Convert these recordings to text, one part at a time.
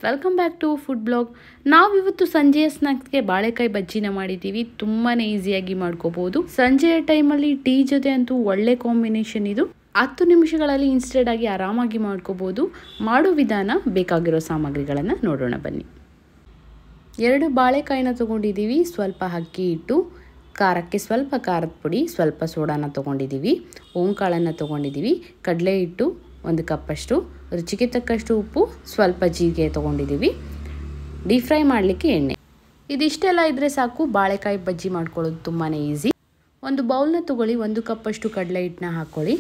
welcome back to food blog ನಾವಿವತ್ತು ಸಂಜೆಯ ಸ್ನ್ಯಾಕ್ಸ್ಗೆ ಬಾಳೆಕಾಯಿ ಬಜ್ಜಿನ ಮಾಡಿದ್ದೀವಿ ತುಂಬಾ ಈಸಿಯಾಗಿ ಮಾಡ್ಕೋಬೋದು ಸಂಜೆಯ ಟೈಮಲ್ಲಿ ಟೀ ಜೊತೆ ಅಂತೂ ಒಳ್ಳೆ ಕಾಂಬಿನೇಷನ್ ಇದು ಹತ್ತು ನಿಮಿಷಗಳಲ್ಲಿ ಇನ್ಸ್ಟೆಂಟ್ ಆಗಿ ಆರಾಮಾಗಿ ಮಾಡ್ಕೋಬೋದು ಮಾಡೋ ವಿಧಾನ ಬೇಕಾಗಿರೋ ಸಾಮಗ್ರಿಗಳನ್ನು ನೋಡೋಣ ಬನ್ನಿ ಎರಡು ಬಾಳೆಕಾಯಿನ ತೊಗೊಂಡಿದ್ದೀವಿ ಸ್ವಲ್ಪ ಅಕ್ಕಿ ಹಿಟ್ಟು ಖಾರಕ್ಕೆ ಸ್ವಲ್ಪ ಖಾರದ ಪುಡಿ ಸ್ವಲ್ಪ ಸೋಡಾನ ತೊಗೊಂಡಿದ್ದೀವಿ ಓಂಕಾಳನ್ನು ತೊಗೊಂಡಿದ್ದೀವಿ ಕಡಲೆ ಹಿಟ್ಟು ಒಂದು ಕಪ್ಪಷ್ಟು ರುಚಿಗೆ ತಕ್ಕಷ್ಟು ಉಪ್ಪು ಸ್ವಲ್ಪ ಜೀರಿಗೆ ತೊಗೊಂಡಿದ್ದೀವಿ ಡೀಪ್ ಫ್ರೈ ಮಾಡಲಿಕ್ಕೆ ಎಣ್ಣೆ ಇದಿಷ್ಟೆಲ್ಲ ಇದ್ದರೆ ಸಾಕು ಬಾಳೆಕಾಯಿ ಬಜ್ಜಿ ಮಾಡ್ಕೊಳ್ಳೋದು ತುಂಬಾ ಈಸಿ ಒಂದು ಬೌಲ್ನ ತೊಗೊಳ್ಳಿ ಒಂದು ಕಪ್ಪಷ್ಟು ಕಡಲೆ ಹಿಟ್ಟನ್ನ ಹಾಕ್ಕೊಳ್ಳಿ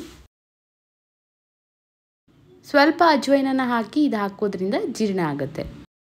ಸ್ವಲ್ಪ ಅಜ್ವೈನನ್ನು ಹಾಕಿ ಇದು ಹಾಕೋದ್ರಿಂದ ಜೀರ್ಣ ಆಗುತ್ತೆ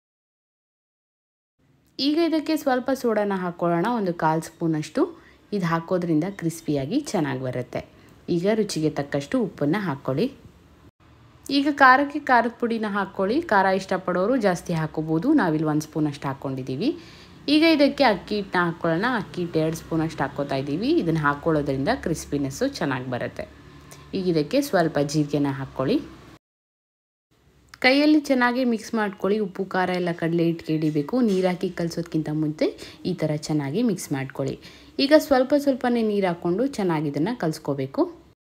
ಈಗ ಇದಕ್ಕೆ ಸ್ವಲ್ಪ ಸೋಡಾನ ಹಾಕ್ಕೊಳ್ಳೋಣ ಒಂದು ಕಾಲು ಸ್ಪೂನಷ್ಟು ಇದು ಹಾಕೋದ್ರಿಂದ ಕ್ರಿಸ್ಪಿಯಾಗಿ ಚೆನ್ನಾಗಿ ಬರುತ್ತೆ ಈಗ ರುಚಿಗೆ ತಕ್ಕಷ್ಟು ಉಪ್ಪನ್ನು ಹಾಕ್ಕೊಳ್ಳಿ ಈಗ ಖಾರಕ್ಕೆ ಖಾರದ ಪುಡಿನ ಹಾಕ್ಕೊಳ್ಳಿ ಖಾರ ಇಷ್ಟಪಡೋರು ಜಾಸ್ತಿ ಹಾಕೋಬೋದು ನಾವಿಲ್ಲಿ ಒಂದು ಸ್ಪೂನಷ್ಟು ಹಾಕ್ಕೊಂಡಿದ್ದೀವಿ ಈಗ ಇದಕ್ಕೆ ಅಕ್ಕಿ ಹಿಟ್ಟನ್ನ ಹಾಕ್ಕೊಳ್ಳೋಣ ಅಕ್ಕಿ ಹಿಟ್ಟು ಎರಡು ಸ್ಪೂನಷ್ಟು ಹಾಕ್ಕೋತಾ ಇದ್ದೀವಿ ಇದನ್ನು ಹಾಕ್ಕೊಳ್ಳೋದ್ರಿಂದ ಕ್ರಿಸ್ಪಿನೆಸ್ಸು ಚೆನ್ನಾಗಿ ಬರುತ್ತೆ ಈಗ ಇದಕ್ಕೆ ಸ್ವಲ್ಪ ಜೀರಿಗೆನ ಹಾಕ್ಕೊಳ್ಳಿ ಕೈಯಲ್ಲಿ ಚೆನ್ನಾಗಿ ಮಿಕ್ಸ್ ಮಾಡ್ಕೊಳ್ಳಿ ಉಪ್ಪು ಖಾರ ಎಲ್ಲ ಕಡಲೆ ಹಿಟ್ಟಿಗೆ ಹಿಡಿಬೇಕು ನೀರು ಹಾಕಿ ಕಲಿಸೋದಕ್ಕಿಂತ ಮುಂಚೆ ಈ ಥರ ಚೆನ್ನಾಗಿ ಮಿಕ್ಸ್ ಮಾಡ್ಕೊಳ್ಳಿ ಈಗ ಸ್ವಲ್ಪ ಸ್ವಲ್ಪನೇ ನೀರು ಹಾಕ್ಕೊಂಡು ಚೆನ್ನಾಗಿ ಇದನ್ನು ಕಲಿಸ್ಕೋಬೇಕು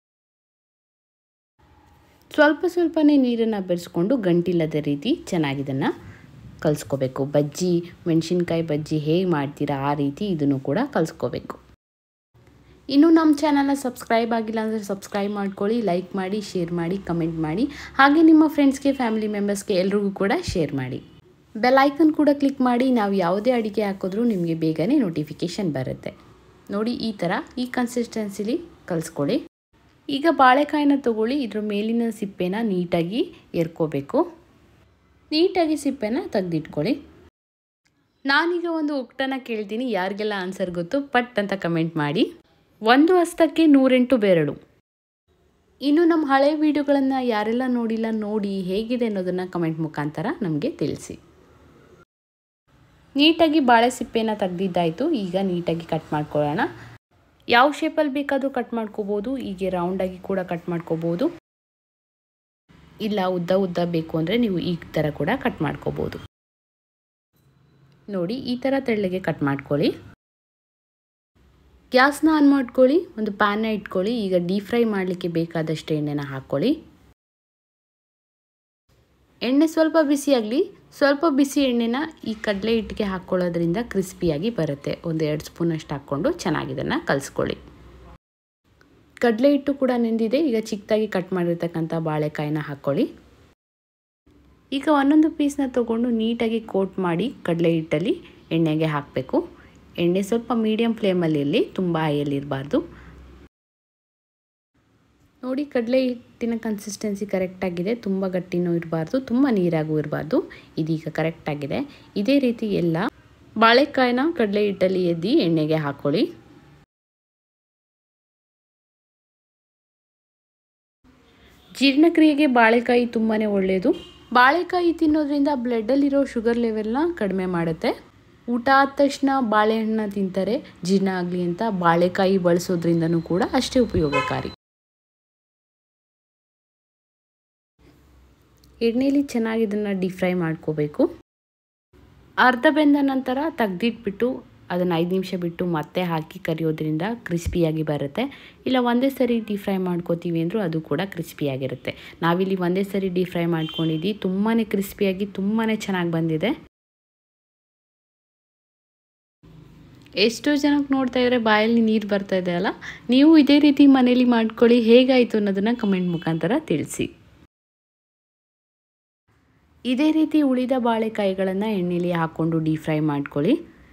ಸ್ವಲ್ಪ ಸ್ವಲ್ಪನೇ ನೀರನ್ನು ಬೆರೆಸ್ಕೊಂಡು ಗಂಟಿಲ್ಲದ ರೀತಿ ಚೆನ್ನಾಗಿ ಇದನ್ನು ಕಲಿಸ್ಕೋಬೇಕು ಬಜ್ಜಿ ಮೆಣಸಿನ್ಕಾಯಿ ಬಜ್ಜಿ ಹೇಗೆ ಮಾಡ್ತೀರಾ ಆ ರೀತಿ ಇದನ್ನು ಕೂಡ ಕಲಿಸ್ಕೋಬೇಕು ಇನ್ನೂ ನಮ್ಮ ಚಾನಲ್ನ ಸಬ್ಸ್ಕ್ರೈಬ್ ಆಗಿಲ್ಲ ಅಂದರೆ ಸಬ್ಸ್ಕ್ರೈಬ್ ಮಾಡ್ಕೊಳ್ಳಿ ಲೈಕ್ ಮಾಡಿ ಶೇರ್ ಮಾಡಿ ಕಮೆಂಟ್ ಮಾಡಿ ಹಾಗೆ ನಿಮ್ಮ ಫ್ರೆಂಡ್ಸ್ಗೆ ಫ್ಯಾಮಿಲಿ ಮೆಂಬರ್ಸ್ಗೆ ಎಲ್ರಿಗೂ ಕೂಡ ಶೇರ್ ಮಾಡಿ ಬೆಲ್ ಐಕನ್ ಕೂಡ ಕ್ಲಿಕ್ ಮಾಡಿ ನಾವು ಯಾವುದೇ ಅಡಿಗೆ ಹಾಕಿದ್ರೂ ನಿಮಗೆ ಬೇಗನೆ ನೋಟಿಫಿಕೇಷನ್ ಬರುತ್ತೆ ನೋಡಿ ಈ ಥರ ಈ ಕನ್ಸಿಸ್ಟೆನ್ಸಿಲಿ ಕಲಿಸ್ಕೊಳ್ಳಿ ಈಗ ಬಾಳೆಕಾಯಿನ ತೊಗೊಳ್ಳಿ ಇದ್ರ ಮೇಲಿನ ಸಿಪ್ಪೆನ ನೀಟಾಗಿ ಎರ್ಕೋಬೇಕು ನೀಟಾಗಿ ಸಿಪ್ಪೆನ ತೆಗೆದಿಟ್ಕೊಳ್ಳಿ ನಾನೀಗ ಒಂದು ಒಕ್ಕಟನ ಕೇಳ್ತೀನಿ ಯಾರಿಗೆಲ್ಲ ಆನ್ಸರ್ ಗೊತ್ತು ಪಟ್ ಅಂತ ಕಮೆಂಟ್ ಮಾಡಿ ಒಂದು ಹಸ್ತಕ್ಕೆ ನೂರೆಂಟು ಬೆರಳು ಇನ್ನು ನಮ್ಮ ಹಳೆ ವಿಡಿಯೋಗಳನ್ನು ಯಾರೆಲ್ಲ ನೋಡಿಲ್ಲ ನೋಡಿ ಹೇಗಿದೆ ಅನ್ನೋದನ್ನು ಕಮೆಂಟ್ ಮುಖಾಂತರ ನಮಗೆ ತಿಳಿಸಿ ನೀಟಾಗಿ ಬಾಳೆ ಸಿಪ್ಪೆನ ತೆಗ್ದಿದ್ದಾಯಿತು ಈಗ ನೀಟಾಗಿ ಕಟ್ ಮಾಡ್ಕೊಳ್ಳೋಣ ಯಾವ ಶೇಪಲ್ಲಿ ಬೇಕಾದರೂ ಕಟ್ ಮಾಡ್ಕೋಬೋದು ಹೀಗೆ ರೌಂಡಾಗಿ ಕೂಡ ಕಟ್ ಮಾಡ್ಕೋಬೋದು ಇಲ್ಲ ಉದ್ದ ಉದ್ದ ಬೇಕು ಅಂದರೆ ನೀವು ಈ ಥರ ಕೂಡ ಕಟ್ ಮಾಡ್ಕೋಬೋದು ನೋಡಿ ಈ ಥರ ತೆಳ್ಳಗೆ ಕಟ್ ಮಾಡ್ಕೊಳ್ಳಿ ಗ್ಯಾಸ್ನ ಆನ್ ಮಾಡ್ಕೊಳ್ಳಿ ಒಂದು ಪ್ಯಾನ್ನ ಇಟ್ಕೊಳ್ಳಿ ಈಗ ಡೀಪ್ ಫ್ರೈ ಮಾಡಲಿಕ್ಕೆ ಬೇಕಾದಷ್ಟು ಎಣ್ಣೆನ ಹಾಕ್ಕೊಳ್ಳಿ ಎಣ್ಣೆ ಸ್ವಲ್ಪ ಬಿಸಿಯಾಗಲಿ ಸ್ವಲ್ಪ ಬಿಸಿ ಎಣ್ಣೆನ ಈ ಕಡಲೆ ಹಿಟ್ಟಿಗೆ ಹಾಕ್ಕೊಳ್ಳೋದ್ರಿಂದ ಕ್ರಿಸ್ಪಿಯಾಗಿ ಬರುತ್ತೆ ಒಂದು ಎರಡು ಸ್ಪೂನಷ್ಟು ಹಾಕ್ಕೊಂಡು ಚೆನ್ನಾಗಿ ಇದನ್ನು ಕಲಿಸ್ಕೊಳ್ಳಿ ಕಡಲೆ ಹಿಟ್ಟು ಕೂಡ ನೆಂದಿದೆ ಈಗ ಚಿಕ್ಕದಾಗಿ ಕಟ್ ಮಾಡಿರ್ತಕ್ಕಂಥ ಬಾಳೆಕಾಯಿನ ಹಾಕ್ಕೊಳ್ಳಿ ಈಗ ಒಂದೊಂದು ಪೀಸ್ನ ತೊಗೊಂಡು ನೀಟಾಗಿ ಕೋಟ್ ಮಾಡಿ ಕಡಲೆ ಹಿಟ್ಟಲ್ಲಿ ಎಣ್ಣೆಗೆ ಹಾಕಬೇಕು ಎಣ್ಣೆ ಸ್ವಲ್ಪ ಮೀಡಿಯಮ್ ಫ್ಲೇಮಲ್ಲಿ ಇರಲಿ ತುಂಬ ಹೈಯಲ್ಲಿ ಇರಬಾರ್ದು ನೋಡಿ ಕಡಲೆ ಹಿಟ್ಟಿನ ಕನ್ಸಿಸ್ಟೆನ್ಸಿ ಕರೆಕ್ಟಾಗಿದೆ ತುಂಬ ಗಟ್ಟಿನೂ ಇರಬಾರ್ದು ತುಂಬ ನೀರಾಗೂ ಇರಬಾರ್ದು ಇದೀಗ ಕರೆಕ್ಟಾಗಿದೆ ಇದೇ ರೀತಿ ಎಲ್ಲ ಬಾಳೆಕಾಯಿನ ಕಡಲೆ ಹಿಟ್ಟಲ್ಲಿ ಎದ್ದಿ ಎಣ್ಣೆಗೆ ಹಾಕ್ಕೊಳ್ಳಿ ಜೀರ್ಣಕ್ರಿಯೆಗೆ ಬಾಳೆಕಾಯಿ ತುಂಬಾ ಒಳ್ಳೆಯದು ಬಾಳೆಕಾಯಿ ತಿನ್ನೋದ್ರಿಂದ ಬ್ಲಡ್ಡಲ್ಲಿರೋ ಶುಗರ್ ಲೆವೆಲ್ನ ಕಡಿಮೆ ಮಾಡುತ್ತೆ ಊಟ ಆದ ತಕ್ಷಣ ಬಾಳೆಹಣ್ಣು ತಿಂತಾರೆ ಜೀರ್ಣ ಆಗಲಿ ಅಂತ ಬಾಳೆಕಾಯಿ ಬಳಸೋದ್ರಿಂದನೂ ಕೂಡ ಅಷ್ಟೇ ಉಪಯೋಗಕಾರಿ ಎಣ್ಣೆಯಲ್ಲಿ ಚೆನ್ನಾಗಿ ಇದನ್ನು ಡೀಪ್ ಫ್ರೈ ಮಾಡ್ಕೋಬೇಕು ಅರ್ಧ ಬೆಂದ ನಂತರ ತೆಗ್ದಿಟ್ಬಿಟ್ಟು ಅದನ್ನು ಐದು ನಿಮಿಷ ಬಿಟ್ಟು ಮತ್ತೆ ಹಾಕಿ ಕರಿಯೋದ್ರಿಂದ ಕ್ರಿಸ್ಪಿಯಾಗಿ ಬರುತ್ತೆ ಇಲ್ಲ ಒಂದೇ ಸರಿ ಡೀಪ್ ಫ್ರೈ ಮಾಡ್ಕೋತೀವಿ ಅಂದರೂ ಅದು ಕೂಡ ಕ್ರಿಸ್ಪಿಯಾಗಿರುತ್ತೆ ನಾವಿಲ್ಲಿ ಒಂದೇ ಸರಿ ಡೀಪ್ ಫ್ರೈ ಮಾಡ್ಕೊಂಡಿದ್ವಿ ತುಂಬಾ ಕ್ರಿಸ್ಪಿಯಾಗಿ ತುಂಬಾ ಚೆನ್ನಾಗಿ ಬಂದಿದೆ ಎಷ್ಟೋ ಜನಕ್ಕೆ ನೋಡ್ತಾ ಇದ್ರೆ ಬಾಯಲ್ಲಿ ನೀರು ಬರ್ತಾ ಇದೆ ಅಲ್ಲ ನೀವು ಇದೇ ರೀತಿ ಮನೇಲಿ ಮಾಡ್ಕೊಳ್ಳಿ ಹೇಗಾಯಿತು ಅನ್ನೋದನ್ನು ಕಮೆಂಟ್ ಮುಖಾಂತರ ತಿಳಿಸಿ ಇದೇ ರೀತಿ ಉಳಿದ ಬಾಳೆಕಾಯಿಗಳನ್ನು ಎಣ್ಣೆಲಿ ಹಾಕ್ಕೊಂಡು ಡೀಪ್ ಫ್ರೈ ಮಾಡ್ಕೊಳ್ಳಿ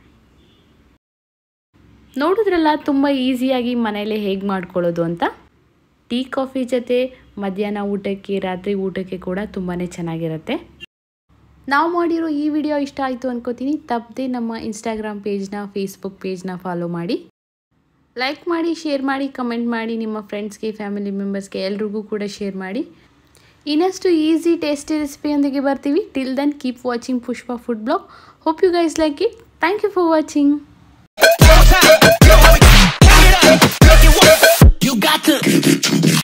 ನೋಡಿದ್ರಲ್ಲ ತುಂಬ ಈಸಿಯಾಗಿ ಮನೇಲೆ ಹೇಗೆ ಮಾಡ್ಕೊಳ್ಳೋದು ಅಂತ ಟೀ ಕಾಫಿ ಜೊತೆ ಮಧ್ಯಾಹ್ನ ಊಟಕ್ಕೆ ರಾತ್ರಿ ಊಟಕ್ಕೆ ಕೂಡ ತುಂಬಾ ಚೆನ್ನಾಗಿರುತ್ತೆ ನಾವು ಮಾಡಿರೋ ಈ ವಿಡಿಯೋ ಇಷ್ಟ ಆಯಿತು ಅನ್ಕೋತೀನಿ ತಪ್ಪದೆ ನಮ್ಮ ಇನ್ಸ್ಟಾಗ್ರಾಮ್ ಪೇಜ್ನ ಫೇಸ್ಬುಕ್ ಪೇಜ್ನ ಫಾಲೋ ಮಾಡಿ ಲೈಕ್ ಮಾಡಿ ಶೇರ್ ಮಾಡಿ ಕಮೆಂಟ್ ಮಾಡಿ ನಿಮ್ಮ ಫ್ರೆಂಡ್ಸ್ಗೆ ಫ್ಯಾಮಿಲಿ ಮೆಂಬರ್ಸ್ಗೆ ಎಲ್ರಿಗೂ ಕೂಡ ಶೇರ್ ಮಾಡಿ ಇನ್ನಷ್ಟು ಈಸಿ ಟೇಸ್ಟಿ ರೆಸಿಪಿಯೊಂದಿಗೆ ಬರ್ತೀವಿ till then keep watching Pushpa food blog hope you guys like it thank you for watching You got to